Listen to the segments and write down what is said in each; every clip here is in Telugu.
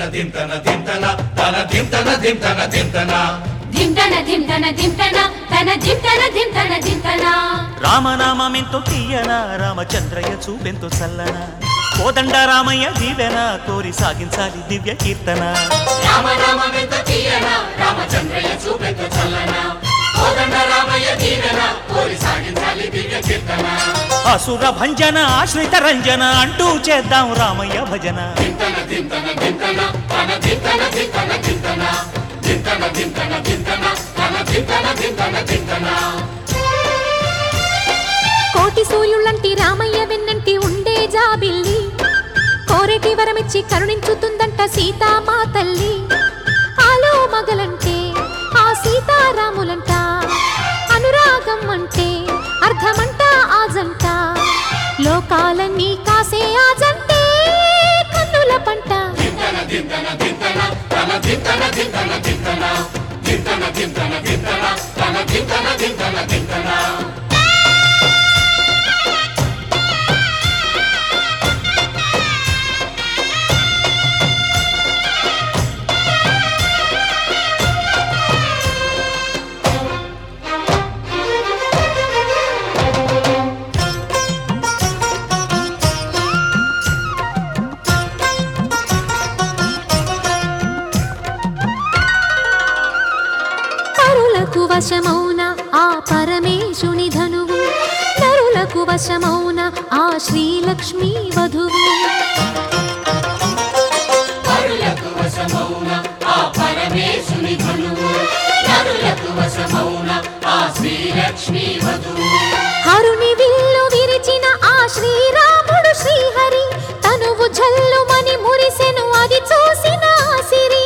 దింతన దింతన తన దింతన దింతన దింతన ధింటన ధింటన ధింటన తన ధింటన ధింటన ధింటన రామనామెంతో తీయన రామచంద్రయ్య చూపెంతో చల్లన కోదండ రామయ్య దీవెన కోరి సాగించాలి దివ్య కీర్తన రామ రామమెంత తీయన రామచంద్రయ్య చూపెంత చల్లన కోదండ రామయ్య దీవెన కోరి సాగించాలి దివ్య కీర్తన అసుర భంజన ఆశ్రిత రంజన అంటూ చేద్దాం రామయ్య భజన దింతన దింతన దింతన తన దింతన దింతన దింతన దింతన దింతన దింతన తన దింతన దింతన దింతన కోటి సూర్యుళ్ళంటి రామయ్య వెన్నంటి ఉండే జాబిల్లి కోరేటి వరమిచ్చి కరుణించుతుందంట సీతామా తల్లి ఆలో మగలంటే ఆ సీతారాములంట అనురాగం అంటే అర్థమంట ఆజంట లోకాలన్నీ కాసే ఆజంటే కన్నుల పంట దింతన దింతన దింతన తన దింతన దింతన దింతన దింతన దింతన దింతన తన దింతన దింతన దింతన పరులకు వశమౌన ఆ పరమేశుని ధనువు నరులకు వశమౌన ఆ శ్రీలక్ష్మీ వధువు పరులకు వశమౌన ఆ పరమేశుని ధనువు నరులకు వశమౌన ఆ శ్రీలక్ష్మీ వధువు హరుని విల్లు విరిచిన ఆ శ్రీరాముడు శ్రీహరి తనువు జల్లుమని మురిసెను అది చూసిన ఆ సిరి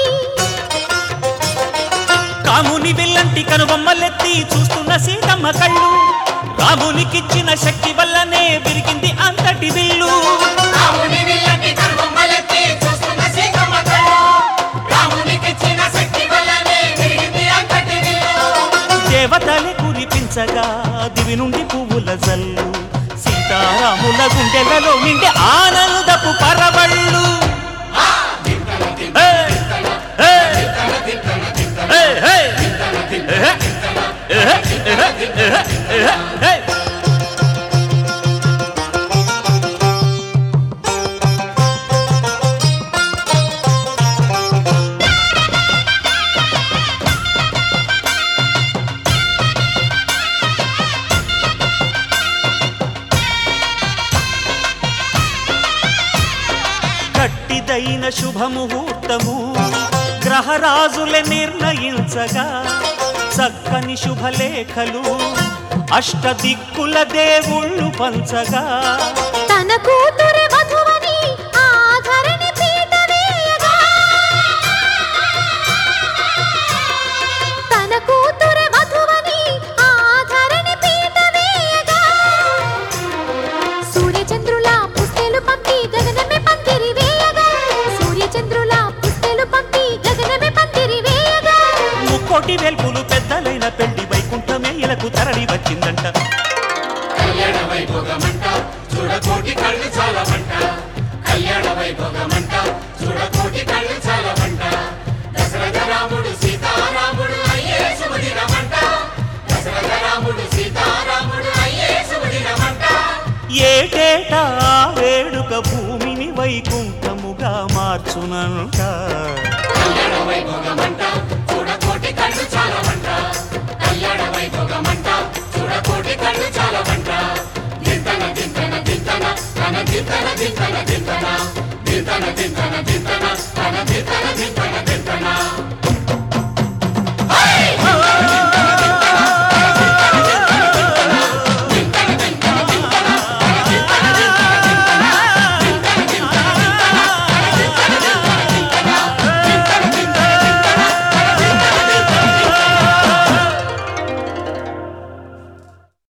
కాముని విల్లంటి కనుబొమ్మలెత్తి చూస్తున్న సీతమ్మ కళ్ళు రామునికిచ్చిన శక్తి వల్లనే విరిగింది అంతటి విల్లు రాముని విల్లంటి కనుబొమ్మలెత్తి చూస్తున్న సీతమ్మ కళ్ళు. రామునికిచ్చిన శక్తి వల్లనే విరిగింది అంతటి విల్లు. దేవతలే కురిపించగా దివి నుండి పువ్వుల జల్లు సీతారాముల గుండెలలో నిండి ఆనందపు పరవళ్ళు హే! హే! హే! హే! హే! హే! హే! గట్టిదైన శుభముహూర్తము గ్రహరాజులే నిర్ణయించగా చక్కని శుభలేఖలు అష్టదిక్కుల దేవుళ్ళు పంచగా తన కూతురి వధువని ఆ ధరణి పీట వేయగా తన కూతురి వధువని ఆ ధరణి పీట వేయగా సూర్యచంద్రుల పుస్తెలు పంపి గగనమే పందిరి వేయగా సూర్యచంద్రుల పుస్తెలు పంపి గగనమే పందిరి వేయగా ముక్కోటి వెల్పులు పెద్దలైన పెళ్లి వైకుంఠమే ఇలకు తరలి వచ్చిందంట కళ్యాణ వైభోగమంట చూడకోటి కళ్ళు చాలమంట కళ్యాణ వైభోగమంట చూడకోటి కళ్ళు చాలమంట దశరథ రాముడు సీతారాముడు అయ్యే శుభదినమంట దశరథ రాముడు సీతారాముడు అయ్యే శుభదినమంట ఏటేటా ఆ వేడుక భూమిని వైకుంఠముగా మార్చునంట కళ్యాణ వైభోగమంట చూడకోటి కళ్ళు చాలమంట కళ్యాణ వైభోగమంట చూడకోటి కళ్ళు చాలమంట దింతన దింతన దింతన తన దింతన దింతన దింతన దింతన దింతన దింతన తన దింతన దింతన దింతన ఆ